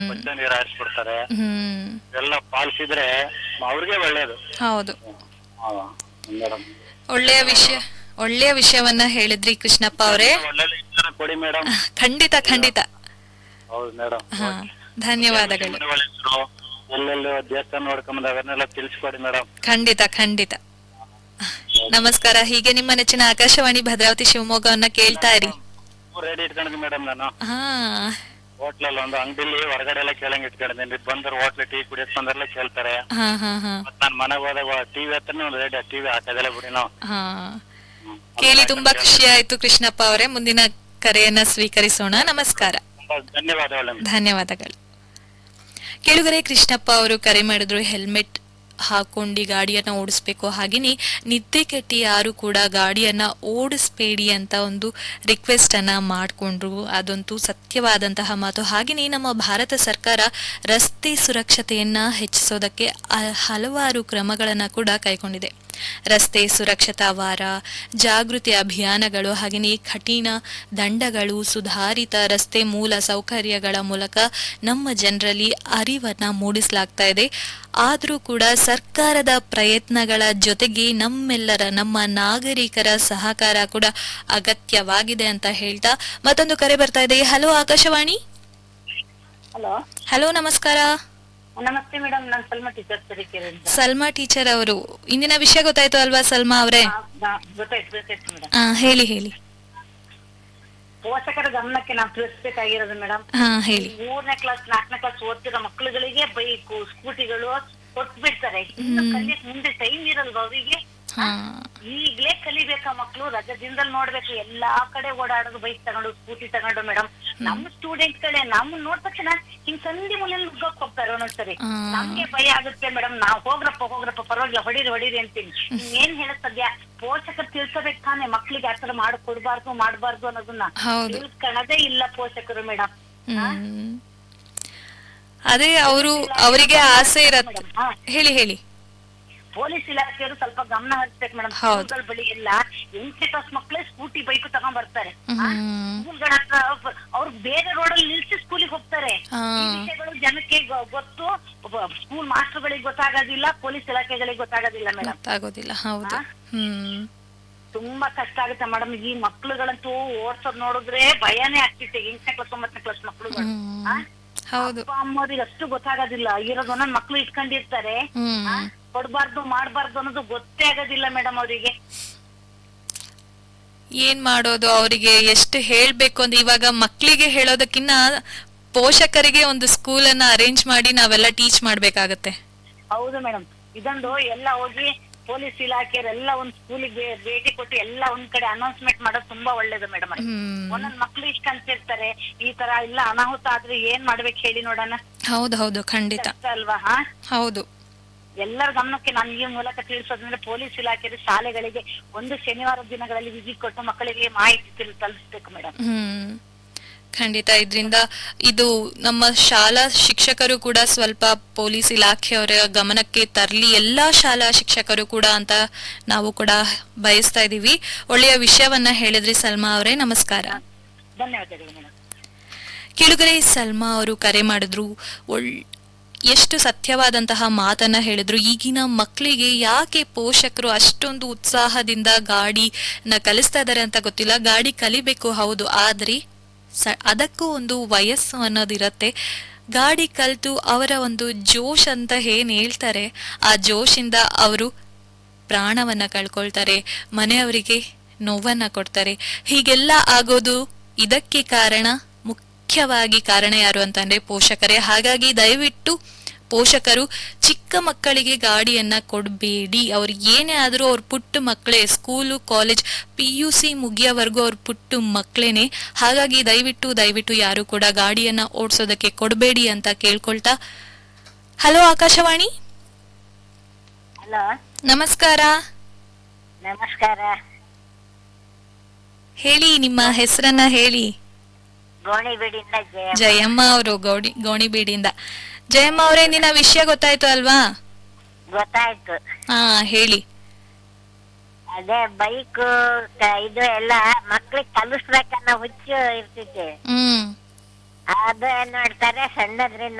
ಸ್ವಚ್ಛ ನೀರು ಹಾರಿಸ್ಬಿಡ್ತಾರೆ ಹ್ಮ್ ಎಲ್ಲ ಪಾಲಿಸಿದ್ರೆ ಅವ್ರಿಗೆ ಒಳ್ಳೇದು ಹೌದು ಮೇಡಮ್ ಒಳ್ಳೆಯ ವಿಷಯ ಒಳ್ಳೆಯ ವಿಷಯವನ್ನ ಹೇಳಿದ್ರಿ ಕೃಷ್ಣಪ್ಪ ಅವರೇ ಒಳ್ಳೆ ವಿಚಾರ ಕೊಡಿ ಮೇಡಮ್ ಖಂಡಿತ ಖಂಡಿತ ಹೌದು ಮೇಡಮ್ ಹಾ ಧನ್ಯವಾದಗಳು ಎಲ್ಲೆಲ್ಲಿ ದೇವಸ್ಥಾನ ನೋಡ್ಕೊಂಬಂದ ಅವನ್ನೆಲ್ಲ ತಿಳಿಸ್ಕೊಡಿ ಮೇಡಮ್ ಖಂಡಿತ ಖಂಡಿತ ನಮಸ್ಕಾರ ಹೀಗೆ ನಿಮ್ಮ ನೆಚ್ಚಿನ ಆಕಾಶವಾಣಿ ಭದ್ರಾವತಿ ಶಿವಮೊಗ್ಗವನ್ನ ಕೇಳ್ತಾ ಇರಿ ರೆಡಿ ಇಟ್ಕೊಂಡಿದ್ದೆ ಮೇಡಮ್ ನಾನು ಹಾ ಹೋಟ್ಲಲ್ಲಿ ಒಂದು ಅಂಗಡಿಲಿ ಹೊರಗಡೆ ಎಲ್ಲ ಕೇಳಂಗ್ ಇಟ್ಕೊಂಡಿದ್ದೀನಿ ಬಂದ್ರೆ ಹೋಟ್ಲ್ ಟೀ ಕುಡಿಯಕ್ ಬಂದ್ರಲ್ಲ ಕೇಳ್ತಾರೆ ಹಾ ಹಾ ಹಾ ಮತ್ ನಾನ್ ಮನೆಗೆ ಹೋದಾಗ ಟಿವಿ ಹತ್ರನೇ ಒಂದು ರೇಡಿಯೋ ಟಿವಿ ಹಾಕೋದಿಲ್ಲ ಬಿಡಿ ನಾವು ಹಾ ಕೇಳಿ ತುಂಬಾ ಖುಷಿ ಆಯ್ತು ಕೃಷ್ಣಪ್ಪ ಅವರೇ ಮುಂದಿನ ಕರೆಯನ್ನ ಸ್ವೀಕರಿಸೋಣ ನಮಸ್ಕಾರ ತುಂಬಾ ಧನ್ಯವಾದಗಳು ಧನ್ಯವಾದಗಳು ಕೆಳಗರೆ ಕೃಷ್ಣಪ್ಪ ಅವರು ಕರೆ ಮಾಡಿದ್ರು ಹೆಲ್ಮೆಟ್ ಹಾಕೊಂಡು ಗಾಡಿಯನ್ನ ಓಡಿಸ್ಬೇಕು ಹಾಗೆಯೇ ನಿದ್ದೆ ಕೆಟ್ಟಿ ಯಾರು ಕೂಡ ಗಾಡಿಯನ್ನ ಓಡಿಸ್ಬೇಡಿ ಅಂತ ಒಂದು ರಿಕ್ವೆಸ್ಟ್ ಅನ್ನ ಮಾಡಿಕೊಂಡ್ರು ಅದಂತೂ ಸತ್ಯವಾದಂತಹ ಮಾತು ಹಾಗೆಯೇ ನಮ್ಮ ಭಾರತ ಸರ್ಕಾರ ರಸ್ತೆ ಸುರಕ್ಷತೆಯನ್ನ ಹೆಚ್ಚಿಸೋದಕ್ಕೆ ಹ- ಹಲವಾರು ಕ್ರಮಗಳನ್ನ ಕೂಡ ಕೈಗೊಂಡಿದೆ ರಸ್ತೆ ಸುರಕ್ಷತಾ ವಾರ ಜಾಗೃತಿ ಅಭಿಯಾನಗಳು ಹಾಗೆಯೇ ಕಠಿಣ ದಂಡಗಳು ಸುಧಾರಿತ ರಸ್ತೆ ಮೂಲ ಸೌಕರ್ಯಗಳ ಮೂಲಕ ನಮ್ಮ ಜನರಲ್ಲಿ ಅರಿವನ್ನ ಮೂಡಿಸಲಾಗ್ತಾ ಇದೆ ಆದರೂ ಕೂಡ ಸರ್ಕಾರದ ಪ್ರಯತ್ನಗಳ ಜೊತೆಗೆ ನಮ್ಮೆಲ್ಲರ ನಮ್ಮ ನಾಗರಿಕರ ಸಹಕಾರ ಕೂಡ ಅಗತ್ಯವಾಗಿದೆ ಅಂತ ಹೇಳ್ತಾ ಮತ್ತೊಂದು ಕರೆ ಬರ್ತಾ ಇದೆ ಹಲೋ ಆಕಾಶವಾಣಿ ಹಲೋ ಹಲೋ ನಮಸ್ಕಾರ ನಮಸ್ತೆ ಮೇಡಮ್ ನಾನು ಸಲ್ಮಾ ಟೀಚರ್ ತರೀಕೆರೆಯಿಂದ ಸಲ್ಮಾ ಟೀಚರ್ ಅವರು ಇಂದಿನ ವಿಷಯ ಗೊತ್ತಾಯ್ತು ಅಲ್ವಾ ಸಲ್ಮಾ ಅವರೇ ಆ, ನಾ- ಗೊತ್ತಾಯ್ತು ಗೊತ್ತಾಯ್ತು ಮೇಡಮ್ ಆ, ಹೇಳಿ ಹೇಳಿ ಪೋಷಕರ ಗಮನಕ್ಕೆ ನಾವು ತಿಳಿಸ್ಬೇಕಾಗಿರೋದು ಮೇಡಮ್ ಹಾ ಹೇಳಿ ಮೂರನೇ ಕ್ಲಾಸ್ ನಾಲ್ಕನೇ ಕ್ಲಾಸ್ ಓದ್ತಿರೋ ಮಕ್ಕಳುಗಳಿಗೆ ಬೈಕು ಸ್ಕೂಟಿಗಳು ಕೊಟ್ಟು ಬಿಡ್ತಾರೆ ಇನ್ನು ಕಲಿಯಕ್ ಮುಂದೆ ಟೈಮ್ ಇರಲ್ವಾ ಅವರಿಗೆ ಹಾ ಈಗ್ಲೇ ಕಲಿಬೇಕಾ ಮಕ್ಳು ರಜಾದಿಂದಲ್ ನೋಡ್ಬೇಕು ಎಲ್ಲಾ ಕಡೆ ಓಡಾಡೋದು ಬೈಕ್ ತಗೊಂಡು ಸ್ಕೂಟಿ ತಗೊಂಡು ಮೇಡಮ್ ನಮ್ಮ ಸ್ಟೂಡೆಂಟ್ ಗಳೇ ನಮ್ಮನ್ನ ನೋಡ್ ತಕ್ಷಣ ಹಿಂಗ್ ಸಂಧಿ ಮೂಲೆಯಲ್ಲಿ ನುಗ್ಗಕ್ ಹೋಗ್ತಾರೆ ಒಂದೊಂದ್ಸರಿ ಆ. ನಮ್ಗೆ ಭಯ ಆಗುತ್ತೆ ಮೇಡಮ್ ನಾವ್ ಹೋಗ್ರಪ್ಪ ಹೋಗ್ರಪ್ಪ ಪರವಾಗಿಲ್ಲ ಹೊಡೀರಿ ಹೊಡೀರಿ ಅಂತೀನಿ ಏನ್ ಹೇಳಕ್ ಸದ್ಯ ಪೋಷಕರು ತಿಳ್ಸಬೇಕು ತಾನೆ ಮಕ್ಳಿಗೆ ಆತರ ಮಾಡ್ ಕೊಡ್ಬಾರ್ದು ಮಾಡ್ಬಾರ್ದು ಅನ್ನೋದನ್ನ ಹೌದು ತಿಳ್ಕೊಳದೇ ಇಲ್ಲ ಪೋಷಕರು ಮೇಡಮ್ ಹ್ಮ್ ಅದೇ ಅವರು ಅವರಿಗೆ ಆಸೆ ಇರತ್ತೆ ಹಾ. ಹೇಳಿ ಹೇಳಿ ಪೊಲೀಸ್ ಇಲಾಖೆಯವರು ಸ್ವಲ್ಪ ಗಮನ ಹರಿಸ್ಬೇಕು ಮೇಡಮ್ ಹೌದು. ಸ್ಕೂಲ್ಗಳ ಬಳಿ ಎಲ್ಲ ಎಂಟನೇ ಕ್ಲಾಸ್ ಮಕ್ಕಳೇ ಸ್ಕೂಟಿ ಬೈಕ್ ತಗೊಂಡ್ ಬರ್ತಾರೆ ಹ್ಮ್ ಸ್ಕೂಲ್ಗಳ ಹತ್ರ ಅವ್ರು ಬೇರೆ ರೋಡಲ್ಲಿ ನಿಲ್ಸಿ ಸ್ಕೂಲಿಗೆ ಹೋಗ್ತಾರೆ ಹಾ. ಈ ವಿಷಯಗಳು ಜನಕ್ಕೆ ಗೊ- ಗೊತ್ತು ಸ್ಕೂಲ್ ಮಾಸ್ಟರ್ಗಳಿಗೆ ಗೊತ್ತಾಗೋದಿಲ್ಲ ಪೊಲೀಸ್ ಇಲಾಖೆಗಳಿಗೆ ಗೊತ್ತಾಗೋದಿಲ್ಲ ಮೇಡಮ್ ಗೊತ್ತಾಗೋದಿಲ್ಲ ಹೌದು ಹಾ? ಹ್ಮ್ ತುಂಬಾ ಕಷ್ಟ ಆಗುತ್ತೆ ಮೇಡಮ್ ಈ ಮಕ್ಳುಗಳಂತೂ ಓಡ್ಸೋದ್ ನೋಡಿದ್ರೆ ಭಯನೇ ಆಗ್ತಿದೆ ಎಂಟನೇ ಕ್ಲಾಸ್ ಒಂಬತ್ತನೇ ಕ್ಲಾಸ್ ಮಕ್ಳುಗಳು ಹ್ಮ್. ಆ? ಹೌದು ಅಪ್ಪ ಅಮ್ಮವ್ರಿಗೆ ಅಷ್ಟು ಗೊತ್ತಾಗೋದಿಲ್ಲ ಇರೋದು ಒಂದೊಂದ್ ಮಕ್ಳು ಇಟ್ಕೊಂಡಿರ್ತಾರೆ ಹ್ಮ್ ಆ? ಕೊಡ್ಬಾರ್ದು ಮಾಡ್ಬಾರ್ದು ಅನ್ನೋದು ಗೊತ್ತೇ ಆಗೋದಿಲ್ಲ ಮೇಡಮ್ ಅವರಿಗೆ ಏನ್ ಮಾಡೋದು ಅವರಿಗೆ ಎಷ್ಟು ಹೇಳ್ಬೇಕು ಅಂದ್ರೆ ಇವಾಗ ಮಕ್ಕಳಿಗೆ ಹೇಳೋದಕ್ಕಿನ್ನ ಪೋಷಕರಿಗೆ ಒಂದು ಸ್ಕೂಲ್ ಅನ್ನ ಅರೇಂಜ್ ಮಾಡಿ ನಾವೆಲ್ಲ ಟೀಚ್ ಮಾಡ್ಬೇಕಾಗತ್ತೆ ಹೌದು ಮೇಡಮ್ ಇದೊಂದು ಎಲ್ಲ ಹೋಗಿ ಪೊಲೀಸ್ ಇಲಾಖೆಯವರೆಲ್ಲ ಒಂದ್ ಸ್ಕೂಲಿಗೆ ಭೇಟಿ ಕೊಟ್ಟು ಎಲ್ಲ ಒಂದ್ ಕಡೆ ಅನೌನ್ಸ್ಮೆಂಟ್ ಮಾಡೋದು ತುಂಬಾ ಒಳ್ಳೇದು ಮೇಡಮ್ ಹ್ಮ್ ಒಂದೊಂದ್ ಮಕ್ಳು ಇಷ್ಟ ಅಂತಿರ್ತಾರೆ ಈ ತರ ಇಲ್ಲ ಅನಾಹುತ ಆದ್ರೆ ಏನ್ ಮಾಡ್ಬೇಕು ಹೇಳಿ ನೋಡೋಣ ಹೌದು ಹೌದು ಖಂಡಿತ ಕಷ್ಟ ಅಲ್ವಾ ಹಾ ಹೌದು ಎಲ್ಲರ ಗಮನಕ್ಕೆ ನಾನು ಈ ಮೂಲಕ ತಿಳಿಸೋದಂದ್ರೆ ಪೊಲೀಸ್ ಇಲಾಖೆಯ ಶಾಲೆಗಳಿಗೆ ಒಂದು ಶನಿವಾರ ದಿನಗಳಲ್ಲಿ ವಿಸಿಟ್ ಕೊಟ್ಟು ಮಕ್ಕಳಿಗೆ ಮಾಹಿತಿ ತಿಳ್- ತಲುಪಿಸ್ಬೇಕು ಮೇಡಮ್ ಹ್ಮ್ ಖಂಡಿತ ಇದರಿಂದ ಇದು ನಮ್ಮ ಶಾಲಾ ಶಿಕ್ಷಕರು ಕೂಡ ಸ್ವಲ್ಪ ಪೊಲೀಸ್ ಇಲಾಖೆಯವರ ಗಮನಕ್ಕೆ ತರಲಿ ಎಲ್ಲಾ ಶಾಲಾ ಶಿಕ್ಷಕರು ಕೂಡ ಅಂತ ನಾವು ಕೂಡ ಬಯಸ್ತಾ ಇದೀವಿ ಒಳ್ಳೆಯ ವಿಷಯವನ್ನ ಹೇಳಿದ್ರಿ ಸಲ್ಮಾ ಅವರೇ ನಮಸ್ಕಾರ ಧನ್ಯವಾದಗಳು ಮೇಡಮ್ ಕೆಳಗರೆ ಸಲ್ಮಾ ಅವರು ಕರೆ ಮಾಡಿದ್ರು ಒಳ್ ಎಷ್ಟು ಸತ್ಯವಾದಂತಹ ಮಾತನ್ನ ಹೇಳಿದ್ರು ಈಗಿನ ಮಕ್ಕಳಿಗೆ ಯಾಕೆ ಪೋಷಕರು ಅಷ್ಟೊಂದು ಉತ್ಸಾಹದಿಂದ ಗಾಡಿನ ಕಲಿಸ್ತಾ ಇದ್ದಾರೆ ಅಂತ ಗೊತ್ತಿಲ್ಲ ಗಾಡಿ ಕಲಿಬೇಕು ಹೌದು ಆದ್ರೆ ಸ ಅದಕ್ಕೂ ಒಂದು ವಯಸ್ಸು ಅನ್ನೋದಿರತ್ತೆ ಗಾಡಿ ಕಲಿತು ಅವರ ಒಂದು ಜೋಶ್ ಅಂತ ಏನ್ ಹೇಳ್ತಾರೆ ಆ ಜೋಶಿಂದ ಅವರು ಪ್ರಾಣವನ್ನ ಕಳ್ಕೊಳ್ತಾರೆ ಮನೆಯವರಿಗೆ ನೋವನ್ನ ಕೊಡ್ತಾರೆ ಹೀಗೆಲ್ಲ ಆಗೋದು ಇದಕ್ಕೆ ಕಾರಣ ಮುಖ್ಯವಾಗಿ ಕಾರಣ ಯಾರು ಅಂತಂದ್ರೆ ಪೋಷಕರೇ ಹಾಗಾಗಿ ದಯವಿಟ್ಟು ಪೋಷಕರು ಚಿಕ್ಕ ಮಕ್ಕಳಿಗೆ ಗಾಡಿಯನ್ನ ಕೊಡಬೇಡಿ ಅವ್ರು ಏನೇ ಆದ್ರೂ ಅವ್ರ ಪುಟ್ಟ ಮಕ್ಕಳೇ school college P U C ಮುಗಿಯೋವರೆಗೂ ಅವ್ರ ಪುಟ್ಟ ಮಕ್ಕಳೇನೆ ಹಾಗಾಗಿ ದಯವಿಟ್ಟು ದಯವಿಟ್ಟು ಯಾರು ಕೂಡ ಗಾಡಿಯನ್ನ ಓಡಿಸೋದಕ್ಕೆ ಕೊಡಬೇಡಿ ಅಂತ ಕೇಳ್ಕೊಳ್ತಾ ಹಲೋ ಆಕಾಶವಾಣಿ ಹಲೋ ನಮಸ್ಕಾರ ನಮಸ್ಕಾರ ಹೇಳಿ ನಿಮ್ಮ ಹೆಸರನ್ನ ಹೇಳಿ ಗೋಣಿಬೀಡಿಂದ ಜಯ ಜಯಮ್ಮ ಅವರು ಗೌಡಿ ಗೋಣಿಬೀಡಿಂದ ಜಯಮ್ಮ ಅವರೇ ನಿನ್ನ ವಿಷಯ ಗೊತ್ತಾಯ್ತು ಅಲ್ವಾ ಗೊತ್ತಾಯ್ತು ಹಾ ಹೇಳಿ ಅದೇ ಬೈಕ್ ಇದು ಎಲ್ಲ ಮಕ್ಳಿಗೆ ಕಲಿಸ್ಬೇಕನ್ನೋ ಹುಚ್ಚು ಇರ್ತೈತಿ ಹ್ಮ್ ಅದು ಏನ್ ಮಾಡ್ತಾರೆ ಸಣ್ಣದ್ರಿಂದ